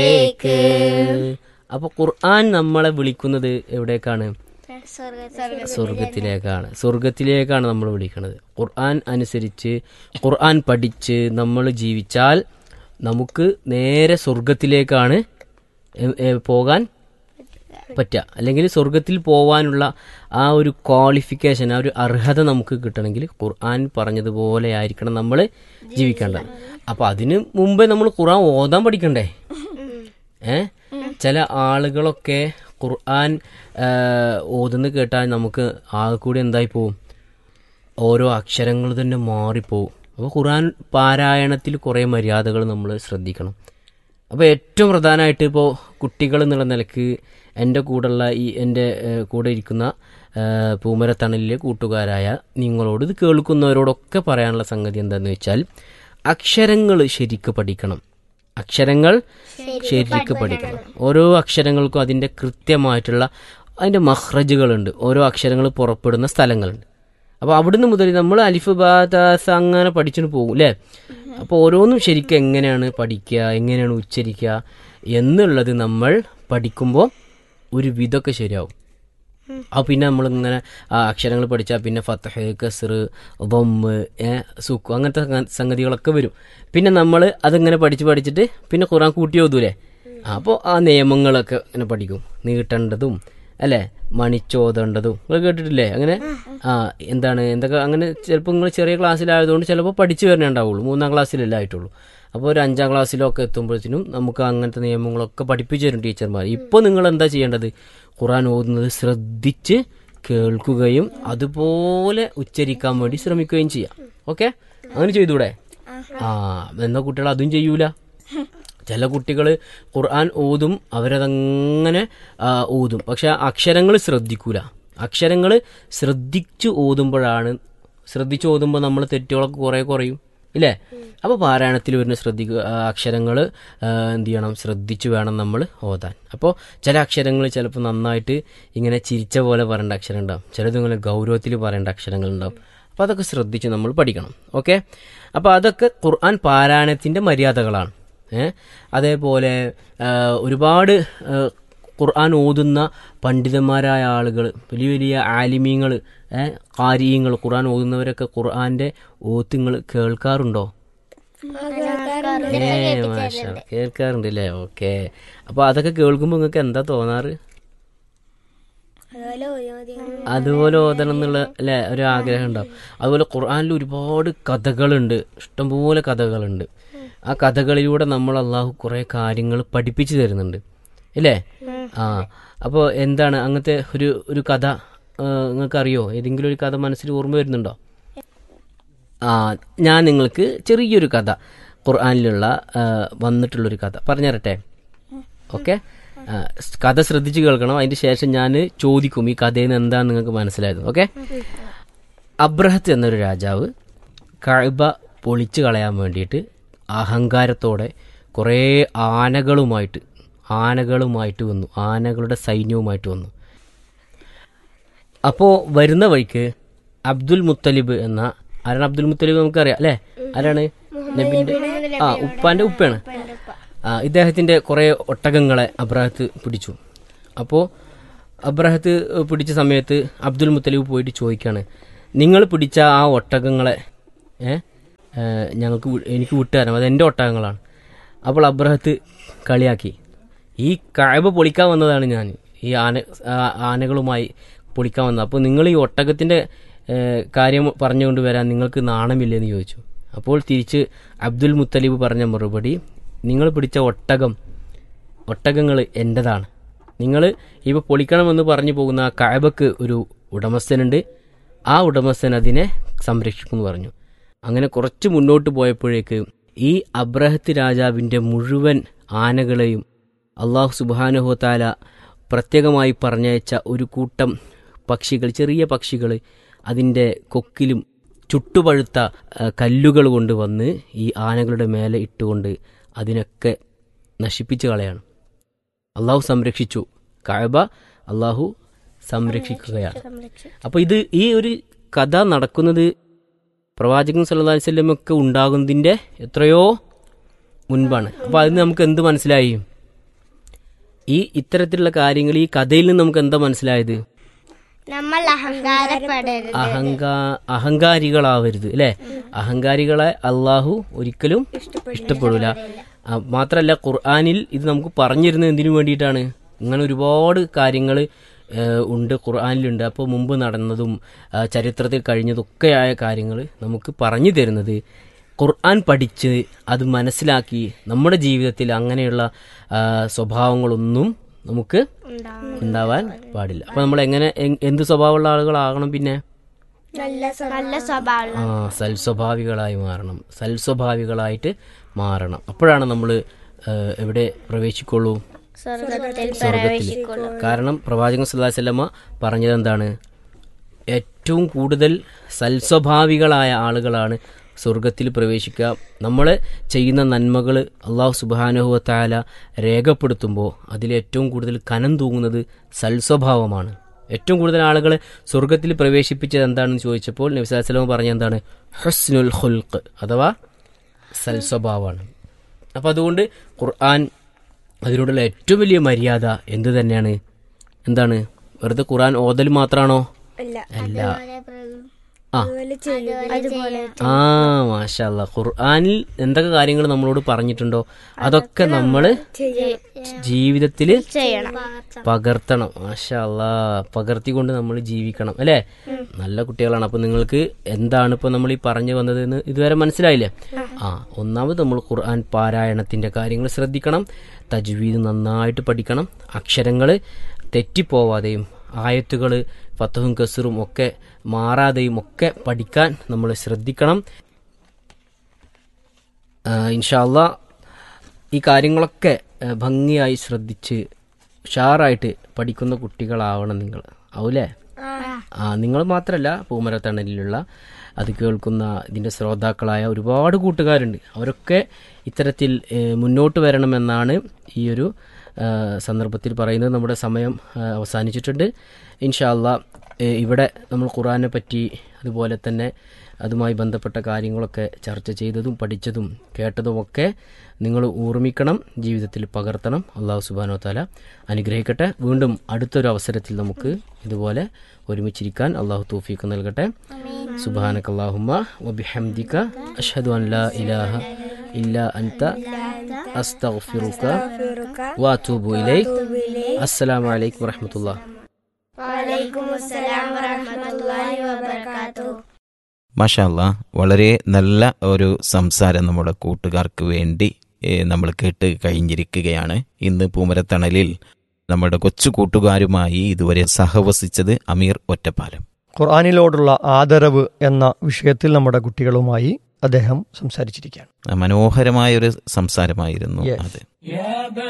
ലേക്ക് അപ്പൊ ഖുർആൻ നമ്മളെ വിളിക്കുന്നത് എവിടേക്കാണ് സ്വർഗത്തിലേക്കാണ് സ്വർഗത്തിലേക്കാണ് നമ്മൾ വിളിക്കുന്നത് ഖുർആൻ അനുസരിച്ച് ഖുർആൻ പഠിച്ച് നമ്മൾ ജീവിച്ചാൽ നമുക്ക് നേരെ സ്വർഗത്തിലേക്കാണ് എ- എ- പോകാൻ പറ്റുക അല്ലെങ്കിൽ സ്വർഗത്തിൽ പോവാനുള്ള ആ ഒരു ക്വാളിഫിക്കേഷൻ ആ ഒരു അർഹത നമുക്ക് കിട്ടണമെങ്കിൽ ഖുർആൻ പറഞ്ഞതുപോലെ ആയിരിക്കണം നമ്മൾ ജീവിക്കേണ്ടത് അപ്പൊ അതിന് മുമ്പേ നമ്മൾ ഖുർആൻ ഓതാൻ പഠിക്കണ്ടേ ഏ ചില ആളുകളൊക്കെ ഖുർആൻ ആ, ഓതുന്ന കേട്ടാൽ നമുക്ക് ആകെ കൂടി എന്തായി പോവും ഓരോ അക്ഷരങ്ങൾ തന്നെ മാറിപ്പോവും അപ്പോൾ ഖുർആൻ പാരായണത്തിൽ കുറേ മര്യാദകൾ നമ്മൾ ശ്രദ്ധിക്കണം അപ്പോൾ ഏറ്റവും പ്രധാനമായിട്ട് ഇപ്പോൾ കുട്ടികൾ എന്നുള്ള നിലക്ക് എൻ്റെ കൂടെയുള്ള ഈ എൻ്റെ ഏഹ്, കൂടെ ഇരിക്കുന്ന ഏഹ്, പൂമരത്തണലിലെ കൂട്ടുകാരായ നിങ്ങളോട് ഇത് കേൾക്കുന്നവരോടൊക്കെ പറയാനുള്ള സംഗതി എന്താണെന്ന് വെച്ചാൽ അക്ഷരങ്ങൾ ശരിക്ക് പഠിക്കണം അക്ഷരങ്ങൾ ശരിക്ക് പഠിക്കണം ഓരോ അക്ഷരങ്ങൾക്കും അതിൻ്റെ കൃത്യമായിട്ടുള്ള അതിൻ്റെ മഹ്റജുകളുണ്ട് ഓരോ അക്ഷരങ്ങൾ പുറപ്പെടുന്ന സ്ഥലങ്ങളുണ്ട് അപ്പോൾ അവിടുന്ന് മുതൽ നമ്മൾ അലിഫ് ബാദാസ അങ്ങനെ പഠിച്ചിട്ട് പോകും അല്ലേ അപ്പോൾ ഓരോന്നും ശരിക്കും എങ്ങനെയാണ് പഠിക്കുക എങ്ങനെയാണ് ഉച്ചരിക്കുക എന്നുള്ളത് നമ്മൾ പഠിക്കുമ്പോൾ ഒരു വിധമൊക്കെ ശരിയാവും അപ്പോൾ പിന്നെ നമ്മളിങ്ങനെ ആ അക്ഷരങ്ങൾ പഠിച്ചാൽ പിന്നെ ഫത്തഹ് കസർ ബൊമ്മ് സുക്കു അങ്ങനത്തെ സംഗ- സംഗതികളൊക്കെ വരും പിന്നെ നമ്മൾ അതിങ്ങനെ പഠിച്ച് പഠിച്ചിട്ട് പിന്നെ ഖുറാൻ കൂട്ടി ഓതൂലേ അപ്പോൾ ആ നിയമങ്ങളൊക്കെ ഇങ്ങനെ പഠിക്കും നീട്ടേണ്ടതും അല്ലേ മണിച്ചോതേണ്ടതും നിങ്ങൾ കേട്ടിട്ടില്ലേ അങ്ങനെ ആ എന്താണ് എന്തൊക്കെ അങ്ങനെ ചിലപ്പോൾ നിങ്ങൾ ചെറിയ ക്ലാസ്സിലായതുകൊണ്ട് ചിലപ്പോൾ പഠിച്ചു വരണേ ഉണ്ടാവുള്ളൂ മൂന്നാം ക്ലാസ്സിലല്ലേ ആയിട്ടുള്ളൂ അപ്പോൾ ഒരു അഞ്ചാം ക്ലാസ്സിലൊക്കെ എത്തുമ്പോഴത്തേനും നമുക്ക് അങ്ങനത്തെ നിയമങ്ങളൊക്കെ പഠിപ്പിച്ചു തരും ടീച്ചർമാർ ഇപ്പോൾ നിങ്ങൾ എന്താ ചെയ്യേണ്ടത് ഖുറാൻ ഓതുന്നത് ശ്രദ്ധിച്ച് കേൾക്കുകയും അതുപോലെ ഉച്ചരിക്കാൻ വേണ്ടി ശ്രമിക്കുകയും ചെയ്യാം ഓക്കെ അങ്ങനെ ചെയ്തൂടെ ആ എന്നാ കുട്ടികൾ അതും ചെയ്യൂല ചില കുട്ടികൾ ഖുർആൻ ഓതും അവരതങ്ങനെ ആ, ഓതും പക്ഷെ അക്ഷരങ്ങൾ ശ്രദ്ധിക്കൂല അക്ഷരങ്ങൾ ശ്രദ്ധിച്ചു ഓതുമ്പോഴാണ് ശ്രദ്ധിച്ചു ഓതുമ്പോൾ നമ്മൾ തെറ്റുകളൊക്കെ കുറേ കുറയും ഇല്ലേ അപ്പോൾ പാരായണത്തിൽ വരുന്ന ശ്രദ്ധിക്കുക അക്ഷരങ്ങൾ എന്ത് ചെയ്യണം ശ്രദ്ധിച്ചു വേണം നമ്മൾ ഓതാൻ അപ്പോൾ ചില അക്ഷരങ്ങൾ ചിലപ്പോൾ നന്നായിട്ട് ഇങ്ങനെ ചിരിച്ച പോലെ പറയേണ്ട അക്ഷരം ഉണ്ടാവും ചിലത് ഇങ്ങനെ ഗൗരവത്തിൽ പറയേണ്ട അക്ഷരങ്ങൾ ഉണ്ടാവും അപ്പോൾ അതൊക്കെ ശ്രദ്ധിച്ച് നമ്മൾ പഠിക്കണം ഓക്കെ അപ്പോൾ അതൊക്കെ ഖുർആൻ പാരായണത്തിൻ്റെ മര്യാദകളാണ് ഏ അതേപോലെ ആ, ഒരുപാട് ആ, ഖുർആൻ ഓതുന്ന പണ്ഡിതന്മാരായ ആളുകൾ വലിയ വലിയ ആലിമീങ്ങൾ കാരിയങ്ങൾ ഖുർആൻ ഓതുന്നവരൊക്കെ ഖുർആന്റെ ഓത്തുങ്ങൾ കേൾക്കാറുണ്ടോ ഏ മാഷാ കേൾക്കാറുണ്ട് അല്ലേ ഓക്കെ അപ്പോൾ അതൊക്കെ കേൾക്കുമ്പോൾ നിങ്ങൾക്ക് എന്താ തോന്നാറ് അതുപോലെ ഓതണം എന്നുള്ള അല്ലേ ഒരു ആഗ്രഹം ഉണ്ടാവും അതുപോലെ ഖുർആനിൽ ഒരുപാട് കഥകളുണ്ട് ഇഷ്ടംപോലെ കഥകളുണ്ട് ആ കഥകളിലൂടെ നമ്മൾ അള്ളാഹു കുറേ കാര്യങ്ങൾ പഠിപ്പിച്ചു തരുന്നുണ്ട് ഇല്ലേ ആ അപ്പോൾ എന്താണ് അങ്ങനത്തെ ഒരു ഒരു കഥ നിങ്ങൾക്ക് അറിയോ ഏതെങ്കിലും ഒരു കഥ മനസ്സിൽ ഓർമ്മ വരുന്നുണ്ടോ ആ ഞാൻ നിങ്ങൾക്ക് ചെറിയൊരു കഥ ഖുർആനിലുള്ള ആ, വന്നിട്ടുള്ളൊരു കഥ പറഞ്ഞുതരട്ടെ ഓക്കെ കഥ ശ്രദ്ധിച്ച് കേൾക്കണം അതിന്റെ ശേഷം ഞാൻ ചോദിക്കും ഈ കഥയിൽ നിന്ന് എന്താണ് നിങ്ങൾക്ക് മനസ്സിലായത് ഓക്കെ അബ്രഹത്ത് എന്നൊരു രാജാവ് കഅബ പൊളിച്ചു കളയാൻ വേണ്ടിയിട്ട് അഹങ്കാരത്തോടെ കുറേ ആനകളുമായിട്ട് ആനകളുമായിട്ട് വന്നു ആനകളുടെ സൈന്യവുമായിട്ട് വന്നു അപ്പോൾ വരുന്ന വഴിക്ക് അബ്ദുൽ മുത്തലിബ് എന്ന ആരാണ് അബ്ദുൽ മുത്തലിബ് നമുക്കറിയാം അല്ലേ ആരാണ് നബിന്റെ ആ ഉപ്പാന്റെ ഉപ്പയാണ് ആ ഇദ്ദേഹത്തിന്റെ കുറെ ഒട്ടകങ്ങളെ അബ്രാഹത്ത് പിടിച്ചു അപ്പോൾ അബ്രാഹത്ത് പിടിച്ച സമയത്ത് അബ്ദുൽ മുത്തലിബ് പോയിട്ട് ചോദിക്കാണ് നിങ്ങൾ പിടിച്ച ആ ഒട്ടകങ്ങളെ ഏ ഏ, ഞങ്ങൾക്ക് വി- എനിക്ക് വിട്ടുതരാം അത് എൻ്റെ ഒട്ടകങ്ങളാണ് അപ്പോൾ അബ്രഹത്ത് കളിയാക്കി ഈ കഴബ പൊളിക്കാൻ വന്നതാണ് ഞാൻ ഈ ആന ആ- ആനകളുമായി പൊളിക്കാൻ വന്നത് അപ്പോൾ നിങ്ങൾ ഈ ഒട്ടകത്തിൻ്റെ ഏ, കാര്യം പറഞ്ഞുകൊണ്ട് വരാൻ നിങ്ങൾക്ക് നാണമില്ലെന്ന് ചോദിച്ചു അപ്പോൾ തിരിച്ച് അബ്ദുൽ മുത്തലിബ് പറഞ്ഞ മറുപടി നിങ്ങൾ പിടിച്ച ഒട്ടകം ഒട്ടകങ്ങൾ എൻ്റെതാണ് നിങ്ങൾ ഇപ്പോൾ പൊളിക്കണമെന്ന് പറഞ്ഞു പോകുന്ന ആ കഅബക്ക് ഒരു ഉടമസ്ഥനുണ്ട് ആ ഉടമസ്ഥൻ അതിനെ സംരക്ഷിക്കുമെന്ന് പറഞ്ഞു അങ്ങനെ കുറച്ച് മുന്നോട്ട് പോയപ്പോഴേക്ക് ഈ അബ്രഹത്ത് രാജാവിൻ്റെ മുഴുവൻ ആനകളെയും അള്ളാഹു സുബാനുഹോത്താല പ്രത്യേകമായി പറഞ്ഞയച്ച ഒരു കൂട്ടം പക്ഷികൾ ചെറിയ പക്ഷികൾ അതിൻ്റെ കൊക്കിലും ചുട്ടുപഴുത്ത ആ, കല്ലുകൾ കൊണ്ട് വന്ന് ഈ ആനകളുടെ മേലെ ഇട്ടുകൊണ്ട് അതിനൊക്കെ നശിപ്പിച്ചു കളയാണ് അള്ളാഹു സംരക്ഷിച്ചു കഅബ അള്ളാഹു സംരക്ഷിക്കുകയാണ് അപ്പോൾ ഇത് ഈ ഒരു കഥ നടക്കുന്നത് പ്രവാചകൻ സല്ലല്ലാഹു അലൈഹി വസല്ലം ഒക്കെ ഉണ്ടാകുന്നതിൻ്റെ എത്രയോ മുൻപാണ് അപ്പോൾ അതിന് നമുക്ക് എന്ത് മനസ്സിലായി ഈ ഇത്തരത്തിലുള്ള കാര്യങ്ങൾ ഈ കഥയിൽ നിന്ന് നമുക്ക് എന്താ മനസ്സിലായത് നമ്മൾ അഹങ്കാരപ്പെടരുത് അഹങ്കാ അഹങ്കാരികളാവരുത് അല്ലെ അഹങ്കാരികളെ അള്ളാഹു ഒരിക്കലും ഇഷ്ടപ്പെടില്ല മാത്രല്ല ഖുർആാനിൽ ഇത് നമുക്ക് പറഞ്ഞിരുന്നത് എന്തിനു വേണ്ടിയിട്ടാണ് ഇങ്ങനെ ഒരുപാട് കാര്യങ്ങൾ ഉണ്ട് ഖുർആാനിലുണ്ട് അപ്പോൾ മുമ്പ് നടന്നതും ആ, ചരിത്രത്തിൽ കഴിഞ്ഞതൊക്കെയായ കാര്യങ്ങൾ നമുക്ക് പറഞ്ഞു തരുന്നത് ഖുർആൻ പഠിച്ച് അത് മനസ്സിലാക്കി നമ്മുടെ ജീവിതത്തിൽ അങ്ങനെയുള്ള ആ, സ്വഭാവങ്ങളൊന്നും നമുക്ക് ഉണ്ടാവാൻ പാടില്ല അപ്പൊ നമ്മൾ എങ്ങനെ എ- എന്ത് സ്വഭാവമുള്ള ആളുകളാകണം പിന്നെ നല്ല സ്വഭാവം ആ സൽസ്വഭാവികളായി മാറണം സൽസ്വഭാവികളായിട്ട് മാറണം അപ്പോഴാണ് നമ്മൾ എവിടെ പ്രവേശിക്കുള്ളൂ സ്വർഗത്തിൽ സ്വർഗത്തിൽ കാരണം പ്രവാചകൻ സല്ലല്ലാഹു അലൈഹി വസല്ലമ പറഞ്ഞത് എന്താണ് ഏറ്റവും കൂടുതൽ സൽസ്വഭാവികളായ ആളുകളാണ് സ്വർഗത്തിൽ പ്രവേശിക്കുക നമ്മൾ ചെയ്യുന്ന നന്മകൾ അള്ളാഹു സുബാനുഹുവത്താല രേഖപ്പെടുത്തുമ്പോൾ അതിലേറ്റവും കൂടുതൽ കനം തൂങ്ങുന്നത് സൽസ്വഭാവമാണ് ഏറ്റവും കൂടുതൽ ആളുകളെ സ്വർഗത്തിൽ പ്രവേശിപ്പിച്ചത് എന്താണെന്ന് ചോദിച്ചപ്പോൾ നബിസാസ്ലമ പറഞ്ഞ എന്താണ് ഹസ്നുൽ ഹുൽക്ക് അഥവാ സൽസ്വഭാവമാണ് അപ്പം അതുകൊണ്ട് ഖുർആൻ അതിനോടുള്ള ഏറ്റവും വലിയ മര്യാദ എന്ത് തന്നെയാണ് എന്താണ് വെറുതെ ഖുർആൻ ഓതൽ മാത്രമാണോ അല്ല ആ അതുപോലെ ആ മാഷല്ല ഖുർആനിൽ എന്തൊക്കെ കാര്യങ്ങൾ നമ്മളോട് പറഞ്ഞിട്ടുണ്ടോ അതൊക്കെ നമ്മൾ ജീവിതത്തിൽ ചെയ്യണം പകർത്തണം മാഷല്ല പകർത്തിക്കൊണ്ട് നമ്മൾ ജീവിക്കണം അല്ലേ നല്ല കുട്ടികളാണ് അപ്പൊ നിങ്ങൾക്ക് എന്താണ് ഇപ്പൊ നമ്മൾ ഈ പറഞ്ഞു വന്നതെന്ന് ഇതുവരെ മനസ്സിലായില്ലേ ആ ഒന്നാമത് നമ്മൾ ഖുർആൻ പാരായണത്തിന്റെ കാര്യങ്ങൾ ശ്രദ്ധിക്കണം തജ്വീദ് നന്നായിട്ട് പഠിക്കണം അക്ഷരങ്ങൾ തെറ്റിപ്പോവാതെയും ആയത്തുകൾ ഫത്തഹും കസറും ഒക്കെ മാറാതെയും ഒക്കെ പഠിക്കാൻ നമ്മൾ ശ്രദ്ധിക്കണം ഇൻഷാല്ല ഈ കാര്യങ്ങളൊക്കെ ആ, ഭംഗിയായി ശ്രദ്ധിച്ച് ഉഷാറായിട്ട് പഠിക്കുന്ന കുട്ടികളാവണം നിങ്ങൾ ആവൂലേ ആ നിങ്ങൾ മാത്രമല്ല പൂമരത്തണലിലുള്ള അത് കേൾക്കുന്ന ഇതിൻ്റെ ശ്രോതാക്കളായ ഒരുപാട് കൂട്ടുകാരുണ്ട് അവരൊക്കെ ഇത്തരത്തിൽ ഏ, മുന്നോട്ട് വരണമെന്നാണ് ഈ ഒരു ആ, സന്ദർഭത്തിൽ പറയുന്നത് നമ്മുടെ സമയം ആ, അവസാനിച്ചിട്ടുണ്ട് ഇൻഷാല്ല ഇവിടെ നമ്മൾ ഖുറാനെ പറ്റി അതുപോലെ തന്നെ അതുമായി ബന്ധപ്പെട്ട കാര്യങ്ങളൊക്കെ ചർച്ച ചെയ്തതും പഠിച്ചതും കേട്ടതുമൊക്കെ നിങ്ങൾ ഓർമ്മിക്കണം ജീവിതത്തിൽ പകർത്തണം അള്ളാഹു സുബാനോ താല അനുഗ്രഹിക്കട്ടെ വീണ്ടും അടുത്തൊരു അവസരത്തിൽ നമുക്ക് ഇതുപോലെ ഒരുമിച്ചിരിക്കാൻ അള്ളാഹു തൗഫീഖ് നൽകട്ടെ സുബാനക് അള്ളാഹുമ്മ വബിഹംദിക അഷ്ഹദു അൻ ലാ ഇലാഹ ഇല്ല അൻത അസ്തഗ്ഫിറുക വഅതൂബു ഇലൈക് അസ്സലാമു അലൈക്കും വറഹ്മത്തുള്ളാഹി വലൈക്കും അസ്സലാം വറഹ്മത്തുള്ളാഹി വബറകാതുഹു മാഷാല്ല വളരെ നല്ല ഒരു സംസാരം നമ്മുടെ കൂട്ടുകാർക്ക് വേണ്ടി നമ്മൾ കേട്ട് കഴിഞ്ഞിരിക്കുകയാണ് ഇന്ന് പൂമരത്തണലിൽ നമ്മുടെ കൊച്ചു കൂട്ടുകാരുമായി ഇതുവരെ സഹവസിച്ചത് അമീർ ഒറ്റപ്പാലം ഖുർആാനിലോടുള്ള ആദരവ് എന്ന വിഷയത്തിൽ നമ്മുടെ കുട്ടികളുമായി അദ്ദേഹം സംസാരിച്ചിരിക്കുകയാണ് മനോഹരമായൊരു സംസാരമായിരുന്നു Yes. അത്